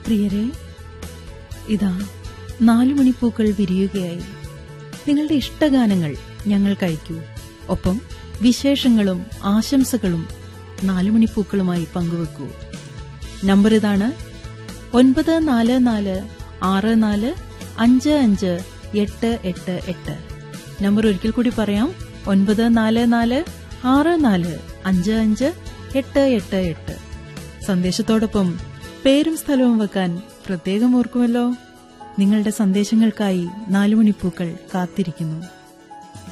പ്രിയരെ ഇതാ നാലുമണിപ്പൂക്കൾ വിരിയുകയായി നിങ്ങളുടെ ഇഷ്ടഗാനങ്ങൾ ഞങ്ങൾക്ക് അയക്കൂ ഒപ്പം വിശേഷങ്ങളും ആശംസകളും നാലുമണിപ്പൂക്കളുമായി പങ്കുവെക്കൂ നമ്പർ ഇതാണ് ഒൻപത് നാല് നാല് ആറ് നാല് അഞ്ച് അഞ്ച് എട്ട് എട്ട് എട്ട് നമ്പർ ഒരിക്കൽ കൂടി പറയാം ഒൻപത് നാല് നാല് ആറ് നാല് അഞ്ച് അഞ്ച് എട്ട് എട്ട് എട്ട് സന്ദേശത്തോടൊപ്പം പേരും സ്ഥലവും വെക്കാൻ പ്രത്യേകം ഓർക്കുമല്ലോ നിങ്ങളുടെ സന്ദേശങ്ങൾക്കായി നാലുമണിപ്പൂക്കൾ കാത്തിരിക്കുന്നു